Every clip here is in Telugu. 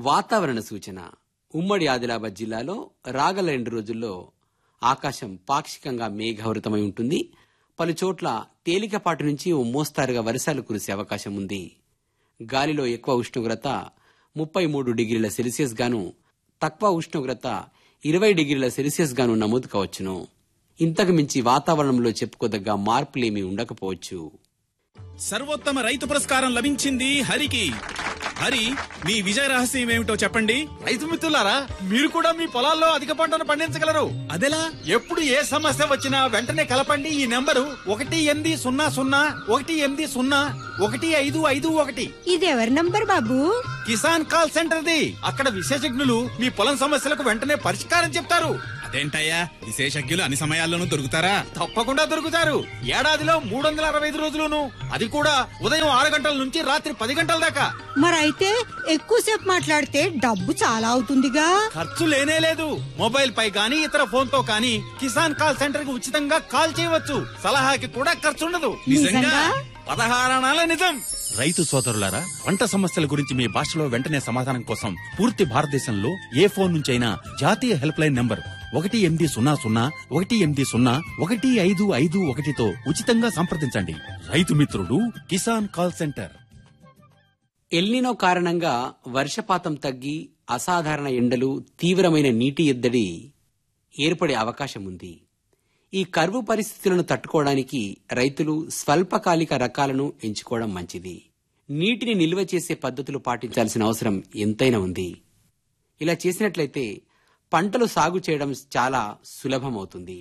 వాతావరణ సూచన ఉమ్మడి ఆదిలాబాద్ జిల్లాలో రాగల రెండు రోజుల్లో ఆకాశం పాక్షికంగా మేఘావృతమై ఉంటుంది పలు చోట్ల తేలికపాటి నుంచి ఓ మోస్తారుగా వర్షాలు కురిసే అవకాశం ఉంది గాలిలో ఎక్కువ ఉష్ణోగ్రత ముప్పై మూడు డిగ్రీల సెల్సియస్ గాను తక్కువ ఉష్ణోగ్రత ఇరవై డిగ్రీల సెల్సియస్ గాను నమోదు కావచ్చును ఇంతకు మించి వాతావరణంలో చెప్పుకోదగ్గ మార్పులేమీ ఉండకపోవచ్చు సర్వోత్తమ రైతు పురస్కారం లభించింది హరికి హరి మీ విజయ రహస్యం ఏమిటో చెప్పండి రైతు మిత్రులారా మీరు కూడా మీ పొలాల్లో అధిక పంటను పండించగలరు అదెలా ఎప్పుడు ఏ సమస్య వచ్చినా వెంటనే కలపండి ఈ నెంబరు ఒకటి ఎనిమిది సున్నా సున్నా ఒకటి ఎనిమిది సున్నా ఒకటి ఐదు ఐదు ఒకటి ఇది ఎవరి నంబర్ బాబు కిసాన్ కాల్ సెంటర్ది అక్కడ విశేషజ్ఞులు మీ పొలం సమస్యలకు వెంటనే పరిష్కారం చెప్తారు అదేంటయ్యా విశేషజ్ఞులు అన్ని సమయాల్లోనూ దొరుకుతారా తప్పకుండా దొరుకుతారు ఏడాదిలో మూడు వందల అరవై ఐదు రోజులును అది కూడా ఉదయం ఆరు గంటల నుంచి రాత్రి పది గంటల దాకా మరైతే ఎక్కువసేపు మాట్లాడితే డబ్బు చాలా అవుతుందిగా ఖర్చు లేనే లేదు మొబైల్ పై గానీ ఇతర ఫోన్ తో కానీ కిసాన్ కాల్ సెంటర్ కి ఉచితంగా కాల్ చేయవచ్చు సలహాకి కూడా ఖర్చు ఉండదు నిజంగా పదహారణాల నిజం రైతు సోదరులారా పంట సమస్యల గురించి మీ భాషలో వెంటనే సమాధానం కోసం పూర్తి భారతదేశంలో ఏ ఫోన్ నుంచైనా జాతీయ హెల్ప్ లైన్ నంబర్ ఒకటి ఎనిమిది సున్నా సున్నా ఒకటి ఎనిమిది సున్నా ఒకటి ఐదు ఐదు ఒకటితో ఉచితంగా సంప్రదించండి రైతు మిత్రుడు కిసాన్ కాల్ సెంటర్ ఎల్నినో కారణంగా వర్షపాతం తగ్గి అసాధారణ ఎండలు తీవ్రమైన నీటి ఎద్దడి ఏర్పడే అవకాశం ఉంది ఈ కరువు పరిస్థితులను తట్టుకోవడానికి రైతులు స్వల్పకాలిక రకాలను ఎంచుకోవడం మంచిది నీటిని నిల్వ చేసే పద్ధతులు పాటించాల్సిన అవసరం ఎంతైనా ఉంది ఇలా చేసినట్లయితే పంటలు సాగు చేయడం చాలా సులభమవుతుంది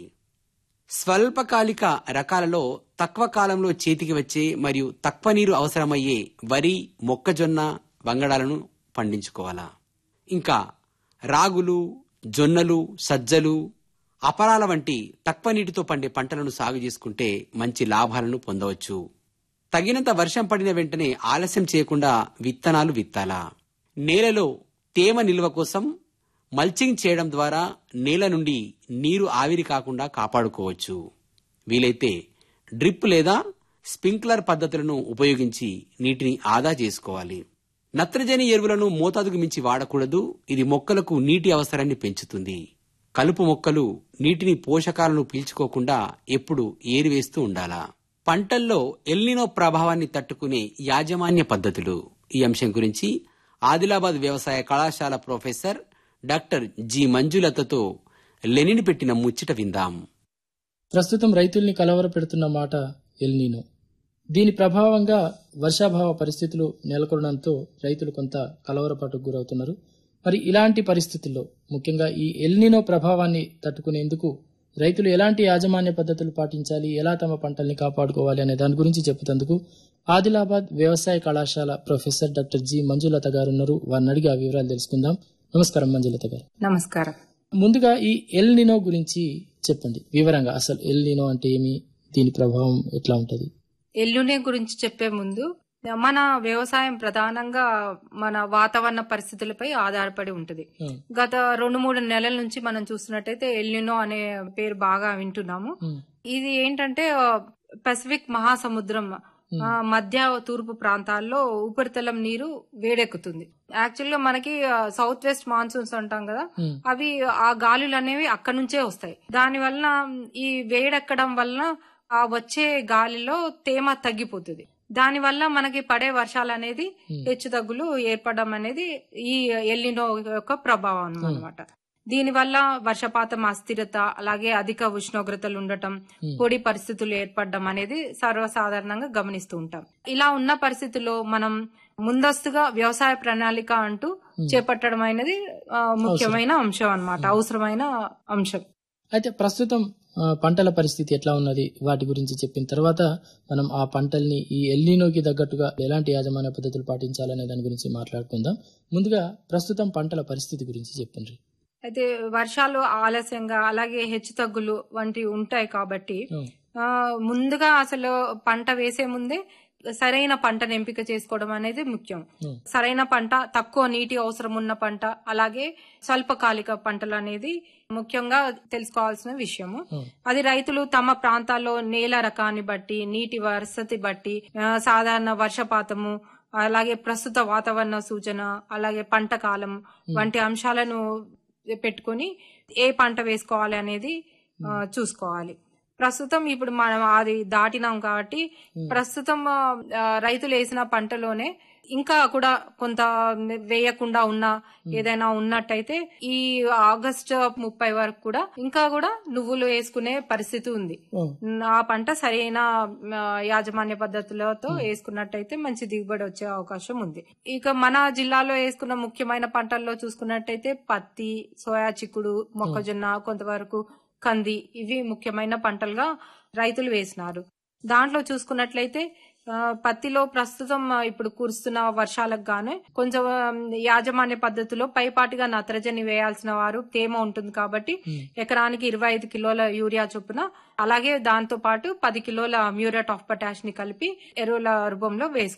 స్వల్పకాలిక రకాలలో తక్కువ కాలంలో చేతికి వచ్చే మరియు తక్కువ నీరు అవసరమయ్యే వరి మొక్కజొన్న వంగడాలను పండించుకోవాలా ఇంకా రాగులు జొన్నలు సజ్జలు అపరాల వంటి తక్కువ నీటితో పండే పంటలను సాగు చేసుకుంటే మంచి లాభాలను పొందవచ్చు తగినంత వర్షం పడిన వెంటనే ఆలస్యం చేయకుండా విత్తనాలు విత్తాలా నేలలో తేమ నిల్వ కోసం మల్చింగ్ చేయడం ద్వారా నేల నుండి నీరు ఆవిరి కాకుండా కాపాడుకోవచ్చు వీలైతే డ్రిప్ లేదా స్ప్రింక్లర్ పద్ధతులను ఉపయోగించి నీటిని ఆదా చేసుకోవాలి నత్రజని ఎరువులను మోతాదుకు మించి వాడకూడదు ఇది మొక్కలకు నీటి అవసరాన్ని పెంచుతుంది కలుపు మొక్కలు నీటిని పోషకాలను పీల్చుకోకుండా ఎప్పుడు ఏరివేస్తూ ఉండాలా పంటల్లో ఎల్నినో ప్రభావాన్ని తట్టుకునే యాజమాన్య పద్ధతులు ఈ అంశం గురించి ఆదిలాబాద్ వ్యవసాయ కళాశాల ప్రొఫెసర్ డాక్టర్ జి మంజులతతో లెనిన్ పెట్టిన ముచ్చట విందాం ప్రస్తుతం రైతుల్ని కలవర పెడుతున్న మాట ఎల్నీనో దీని ప్రభావంగా వర్షాభావ పరిస్థితులు నెలకొనడంతో రైతులు కొంత కలవరపాటుకు గురవుతున్నారు మరి ఇలాంటి పరిస్థితుల్లో ముఖ్యంగా ఈ ఎల్నినో ప్రభావాన్ని తట్టుకునేందుకు రైతులు ఎలాంటి యాజమాన్య పద్ధతులు పాటించాలి ఎలా తమ పంటల్ని కాపాడుకోవాలి అనే దాని గురించి చెప్పుతందుకు ఆదిలాబాద్ వ్యవసాయ కళాశాల ప్రొఫెసర్ డాక్టర్ జి మంజులత గారు ఉన్నారు వారిని అడిగి ఆ వివరాలు తెలుసుకుందాం నమస్కారం మంజులత గారు నమస్కారం ముందుగా ఈ ఎల్ నినో గురించి చెప్పండి వివరంగా అసలు ఎల్ నినో అంటే ఏమి దీని ప్రభావం ఎట్లా ఉంటది ఎల్లునే గురించి చెప్పే ముందు మన వ్యవసాయం ప్రధానంగా మన వాతావరణ పరిస్థితులపై ఆధారపడి ఉంటుంది Hmm. గత రెండు మూడు నెలల నుంచి మనం చూస్తున్నట్టయితే ఎల్నినో అనే పేరు బాగా వింటున్నాము Hmm. ఇది ఏంటంటే ఆ, పసిఫిక్ మహాసముద్రం ఆ, మధ్య తూర్పు ప్రాంతాల్లో ఉపరితలం నీరు వేడెక్కుతుంది యాక్చువల్ గా మనకి సౌత్ వెస్ట్ మాన్సూన్స్ అంటాం కదా Hmm. అవి ఆ గాలులు అనేవి అక్కడ నుంచే వస్తాయి దాని వలన ఈ వేడెక్కడం వలన ఆ వచ్చే గాలిలో తేమ తగ్గిపోతుంది దాని వల్ల మనకి పడే వర్షాలు అనేది హెచ్చు తగ్గులు ఏర్పడడం అనేది ఈ ఎల్లినో యొక్క ప్రభావం అన్నమాట దీని వల్ల వర్షపాతం అస్థిరత అలాగే అధిక ఉష్ణోగ్రతలు ఉండటం పొడి పరిస్థితులు ఏర్పడడం అనేది సర్వసాధారణంగా గమనిస్తూ ఉంటాం ఇలా ఉన్న పరిస్థితుల్లో మనం ముందస్తుగా వ్యవసాయ ప్రణాళిక అంటూ చేపట్టడం అనేది ఆ, ముఖ్యమైన అంశం అన్నమాట అవసరమైన అంశం అయితే ప్రస్తుతం ఆ, పంటల పరిస్థితి ఎట్లా ఉన్నది వాటి గురించి చెప్పిన తర్వాత మనం ఆ పంటల్ని ఈ ఎల్నినోకి తగ్గట్టుగా ఎలాంటి యాజమాన్య పద్ధతులు పాటించాలనే దాని గురించి మాట్లాడుకుందాం ముందుగా ప్రస్తుతం పంటల పరిస్థితి గురించి చెప్పండి అయితే వర్షాలు ఆలస్యంగా అలాగే హెచ్చు తగ్గులు వంటివి ఉంటాయి కాబట్టి ఆ, ముందుగా అసలు పంట వేసే ముందే సరైన పంటను ఎంపిక చేసుకోవడం అనేది ముఖ్యం Hmm. సరైన పంట తక్కువ నీటి అవసరం ఉన్న పంట అలాగే స్వల్పకాలిక పంటలు అనేది ముఖ్యంగా తెలుసుకోవాల్సిన విషయము Hmm. అది రైతులు తమ ప్రాంతాల్లో నేల రకాన్ని బట్టి నీటి వసతి బట్టి ఆ, సాధారణ వర్షపాతము అలాగే ప్రస్తుత వాతావరణ సూచన అలాగే పంట కాలం వంటి అంశాలను పెట్టుకొని ఏ పంట వేసుకోవాలి అనేది ఆ, చూసుకోవాలి ప్రస్తుతం ఇప్పుడు మనం అది దాటినాం కాబట్టి ప్రస్తుతం ఆ, రైతులు వేసిన పంటలోనే ఇంకా కూడా కొంత వేయకుండా ఉన్న ఏదైనా ఉన్నట్టయితే ఈ ఆగస్ట్ ముప్పై వరకు కూడా ఇంకా కూడా నువ్వులు వేసుకునే పరిస్థితి ఉంది ఓ, ఆ పంట సరైన ఆ, యాజమాన్య పద్ధతులతో వేసుకున్నట్టయితే మంచి దిగుబడి వచ్చే అవకాశం ఉంది ఇక మన జిల్లాలో వేసుకున్న ముఖ్యమైన పంటల్లో చూసుకున్నట్టయితే పత్తి సోయా చిక్కుడు మొక్కజొన్న కొంతవరకు కంది ఇవి ముఖ్యమైన పంటలుగా రైతులు వేసినారు దాంట్లో చూసుకున్నట్లయితే ఆ, పత్తిలో ప్రస్తుతం ఆ, ఇప్పుడు కురుస్తున్న వర్షాలకు గాను కొంచెం ఆ, యాజమాన్య పద్ధతిలో పైపాటిగా నత్రజని వేయాల్సిన వారు తేమ ఉంటుంది కాబట్టి ఎకరానికి ఇరవై ఐదు కిలోల యూరియా చొప్పున అలాగే దాంతో పాటు పది కిలోల మ్యూరేట్ ఆఫ్ పొటాష్ ని కలిపి ఎరువుల రూపంలో వేసుకోవాలి